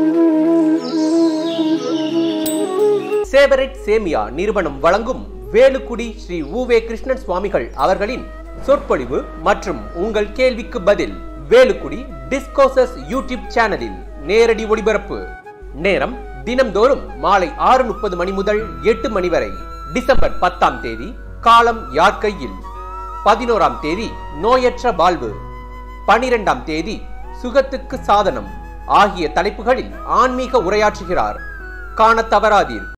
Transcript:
சேவரெட் சேமியா நிறுவனம் வழங்கும் வேலுக்குடி ஸ்ரீ உவே கிருஷ்ணன் சுவாமிகள் அவர்களின் சொற்பொழிவு மற்றும் உங்கள் கேள்விக்கு பதில் வேலுக்குடி டிஸ்கோசஸ் யூடியூப் சேனலில் நேரடி ஒளிபரப்பு நேரம் தினம்தோறும் மாலை ஆறு முப்பது மணி முதல் எட்டு மணி வரை டிசம்பர் பத்தாம் தேதி காலம் யார்கையில் பதினோராம் தேதி நோயற்ற வாழ்வு பனிரெண்டாம் தேதி சுகத்துக்கு சாதனம் ஆகிய தலைப்புகளில் ஆன்மீக உரையாற்றுகிறார் காணத் தவறாதீர்